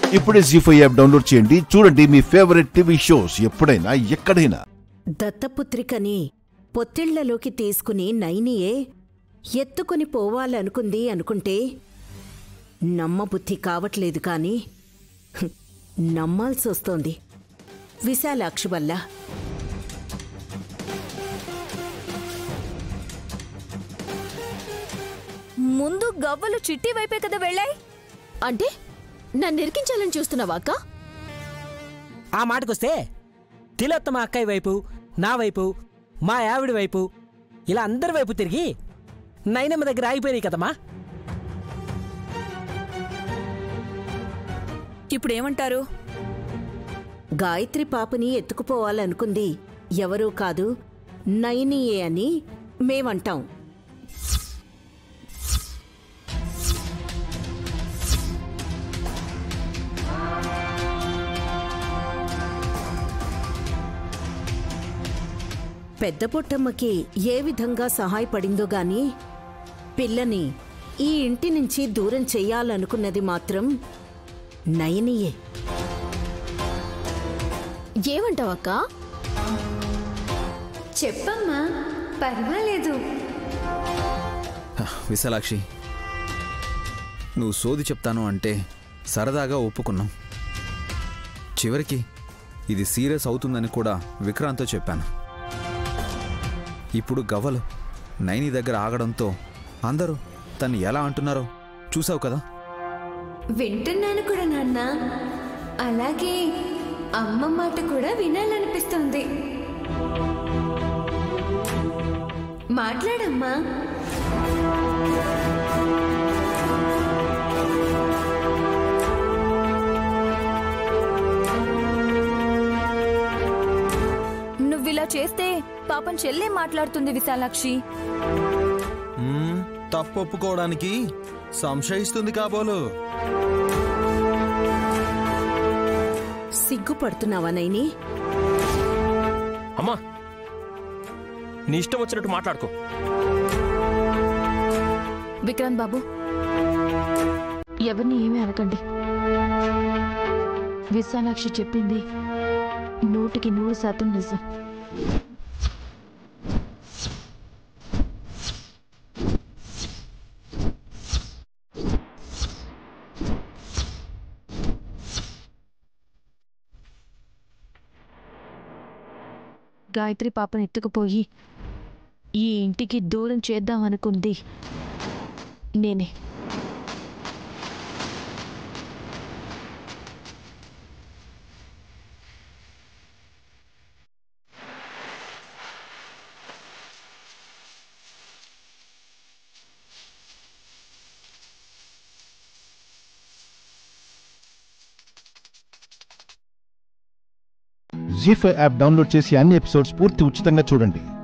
ఇప్పుడే G five app download చేయండి చూడండి మీ ఫేవరెట్ టీవీ షోస్ ఎప్పుడైనా ఎక్కడైనా దత్తపుత్రికని పొత్తిళ్లలోకి తీసుకుని నైనియే ఎత్తుకుని పోవాలనుకుంది అనుకుంటే నమ్మబుద్ధి కావట్లేదు కాని హ్మ్, నమ్మాల్సొస్తోంది విశాలాక్షి వల్ల ముందు గవ్వలు చిట్టి వైపే కదా వెళ్ళాయి అంటే నన్ను ఇరికించాలని చూస్తున్నావా అక్క ఆ మాటకొస్తే తిలోత్తమ అక్కయ్య వైపు నా వైపు మా ఆవిడ వైపు ఇలా అందరి వైపు తిరిగి నైనమ్మ దగ్గర ఆగిపోయినాయి కదమ్మా ఇప్పుడు ఏమంటారు గాయత్రి పాపని ఎత్తుకుపోవాలనుకుంది ఎవరూ కాదు నైనియే అని మేమంటాం పెద్ద పొట్టమ్మకి ఏ విధంగా సహాయపడిందో గాని పిల్లని ఈ ఇంటి నుంచి దూరం చెయ్యాలనుకున్నది మాత్రం నయనియే ఏమంటావు అక్క చెప్పమ్మా పర్వాలేదు విశాలాక్షి నువ్వు సోది చెప్తాను అంటే సరదాగా ఒప్పుకున్నాం చివరికి ఇది సీరియస్ అవుతుందని కూడా విక్రాంత్తో చెప్పాను ఇప్పుడు గవ్వలు నైని దగ్గర ఆగడంతో అందరూ తను ఎలా అంటున్నారో చూసావు కదా వింటున్నాను కూడా నాన్న అలాగే అమ్మ మాట కూడా వినాలనిపిస్తుంది మాట్లాడమ్మా నువ్విలా చేస్తే పాపం చెల్లే మాట్లాడుతుంది విశాలాక్షి మ్మ్, తప్పు ఒప్పుకోవడానికి సంశయిస్తుంది కాబోలు సిగ్గుపడుతున్నావా నైని అమ్మా నీ ఇష్టం వచ్చినట్టు మాట్లాడుకో విక్రాంత్ బాబు ఎవరిని ఏమీ అనకండి విశాలాక్షి చెప్పింది నూటికి నూరు శాతం నిజం గాయత్రి పాపను ఎత్తుకుపోయి ఈ ఇంటికి దూరం చేద్దాం అనుకుంది నేనే జీ ఫైవ్ యాప్ డౌన్లోడ్ చేసి అన్ని ఎపిసోడ్స్ పూర్తి ఉచితంగా చూడండి